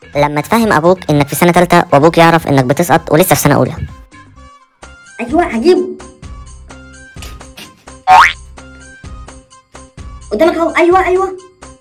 لما تفهم ابوك انك في سنه ثالثه وابوك يعرف انك بتسقط ولسه في سنه اولى ايوه هجيبه قدامك اهو ايوه ايوه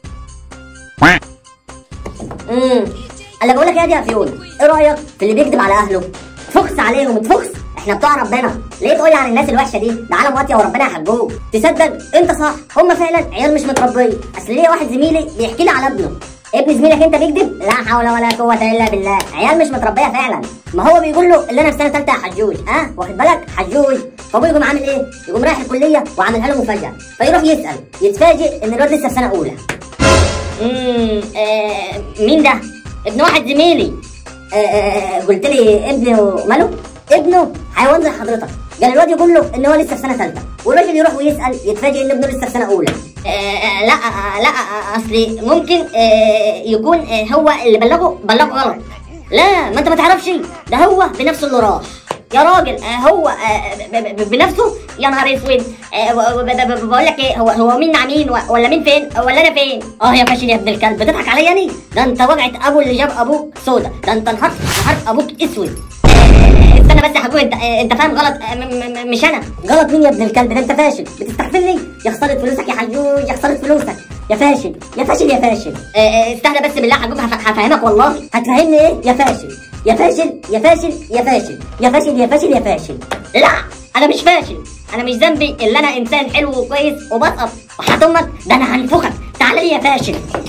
امم انا بقول لك يا دي يا فيون ايه رايك في اللي بيكذب على اهله تفخس عليهم تفخس احنا بتوع ربنا ليه تقولي عن الناس الوحشه دي ده عالم واطيه وربنا يحبوه تصدق انت صح هم فعلا عيال مش متربيه اصل ليا واحد زميلي بيحكي لي على ابنه ابن زميلك انت بيكذب لا حول ولا قوه الا بالله عيال مش متربيه فعلا ما هو بيقول له اللي انا في سنه ثالثه يا حجوج ها أه؟ واخد بالك حجوج فابوه يقوم عامل ايه يقوم رايح الكليه وعاملها له مفاجاه فيروح يسال يتفاجئ ان الواد لسه في سنه اولى امم آه مين ده ابن واحد زميلي آه آه قلت لي ابنه ماله ابنه حيوان زي حضرتك قال الواد يقول له ان هو لسه في سنه ثالثه والراجل يروح ويسال يتفاجئ ان ابنه لسه في سنه اولى آه لا آه لا آه اصلي ممكن آه يكون آه هو اللي بلغه بلغه غلط لا ما انت ما تعرفش ده هو بنفسه اللي راح يا راجل آه هو آه ب- ب- بنفسه يا نهار اسود آه و- و- ب- ب- بقول لك ايه هو هو مين مع مين و- ولا مين فين ولا انا فين اه يا فاشل يا ابن الكلب بتضحك عليا يعني ده انت وجعت ابو اللي جاب ابوك سودا ده انت نهارت نهارت ابوك اسود آه، استنى بس يا حبيبي انت آه، انت فاهم غلط آه، م- م- م- مش انا غلط مين يا ابن الكلب ده انت فاشل بتستغفلني يا خساره فلوسك يا حجوج يا خساره فلوسك يا فاشل يا فاشل يا فاشل آه، آه، استهدى بس بالله حجوج هف- هفهمك والله هتفهمني ايه يا فاشل يا فاشل يا فاشل يا فاشل يا فاشل يا فاشل يا فاشل لا انا مش فاشل انا مش ذنبي اللي انا انسان حلو وكويس وبسقط وحياة امك ده انا هنفخك تعالى لي يا فاشل